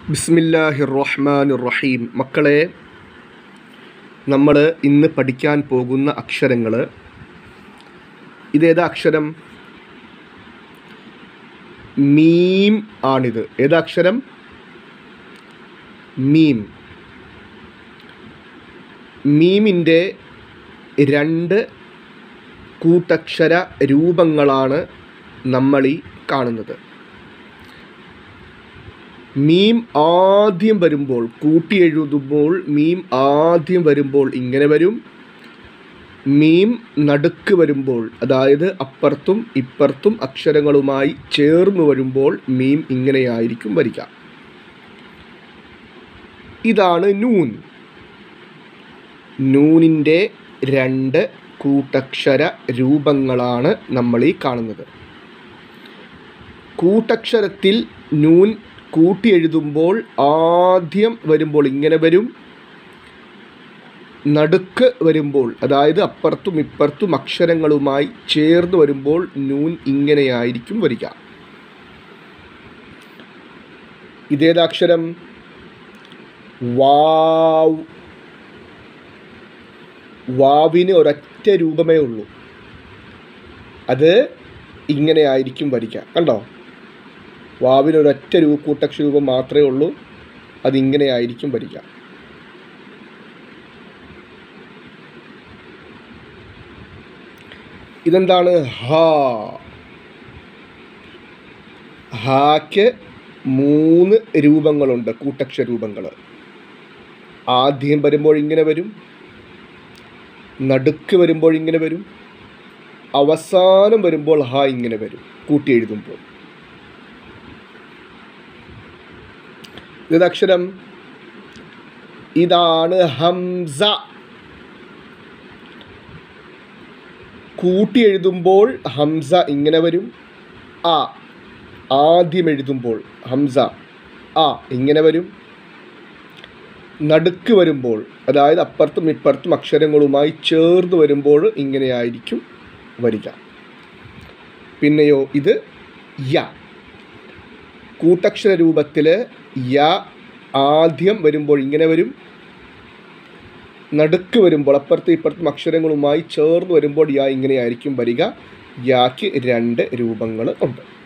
ബിസ്മില്ലാഹിർ റഹ്മാൻ റഹീം മക്കളെ നമ്മൾ ഇന്ന് പഠിക്കാൻ പോകുന്ന അക്ഷരങ്ങൾ ഇതേതാ അക്ഷരം മീം ആണിത് ഏതാ അക്ഷരം മീം മീമിൻ്റെ രണ്ട് കൂട്ടക്ഷര രൂപങ്ങളാണ് നമ്മളീ കാണുന്നത് മീം ആദ്യം വരുമ്പോൾ കൂട്ടി എഴുതുമ്പോൾ മീം ആദ്യം വരുമ്പോൾ ഇങ്ങനെ വരും മീം നടുക്ക് വരുമ്പോൾ അതായത് അപ്പുറത്തും ഇപ്പുറത്തും അക്ഷരങ്ങളുമായി ചേർന്ന് വരുമ്പോൾ മീം ഇങ്ങനെയായിരിക്കും വരിക ഇതാണ് നൂൻ നൂനിൻ്റെ രണ്ട് കൂട്ടക്ഷര രൂപങ്ങളാണ് നമ്മൾ ഈ കാണുന്നത് കൂട്ടക്ഷരത്തിൽ നൂൻ കൂട്ടി എഴുതുമ്പോൾ ആദ്യം വരുമ്പോൾ ഇങ്ങനെ വരും നടുക്ക് വരുമ്പോൾ അതായത് അപ്പുറത്തും ഇപ്പുറത്തും അക്ഷരങ്ങളുമായി ചേർന്ന് വരുമ്പോൾ നൂൻ ഇങ്ങനെയായിരിക്കും വരിക ഇതേതാക്ഷരം വാവ് വാവിന് ഒരൊറ്റ രൂപമേ ഉള്ളൂ അത് ഇങ്ങനെയായിരിക്കും വരിക കണ്ടോ വാവിന് ഒരൊറ്റ രൂപ കൂട്ടക്ഷ രൂപം മാത്രമേ ഉള്ളൂ അതിങ്ങനെയായിരിക്കും വരിക ഇതെന്താണ് ഹാ ഹാക്ക് മൂന്ന് രൂപങ്ങളുണ്ട് കൂട്ടക്ഷ രൂപങ്ങൾ ആദ്യം വരുമ്പോൾ ഇങ്ങനെ വരും നടുക്ക് വരുമ്പോൾ ഇങ്ങനെ വരും അവസാനം വരുമ്പോൾ ഹ ഇങ്ങനെ വരും കൂട്ടി എഴുതുമ്പോൾ ഇതക്ഷരം ഇതാണ് ഹംസ കൂട്ടി എഴുതുമ്പോൾ ഹംസ ഇങ്ങനെ വരും ആ ആദ്യം എഴുതുമ്പോൾ ഹംസ ആ ഇങ്ങനെ വരും നടുക്ക് വരുമ്പോൾ അതായത് അപ്പുറത്തും ഇപ്പുറത്തും അക്ഷരങ്ങളുമായി ചേർന്ന് വരുമ്പോൾ ഇങ്ങനെയായിരിക്കും വരിക പിന്നെയോ ഇത് യ കൂട്ടക്ഷര രൂപത്തിൽ യ ആദ്യം വരുമ്പോൾ ഇങ്ങനെ വരും നടുക്ക് വരുമ്പോൾ അപ്പുറത്തും ഇപ്പുറത്തും അക്ഷരങ്ങളുമായി ചേർന്ന് വരുമ്പോൾ യ ഇങ്ങനെയായിരിക്കും വരിക യാക്ക് രണ്ട് രൂപങ്ങൾ ഉണ്ട്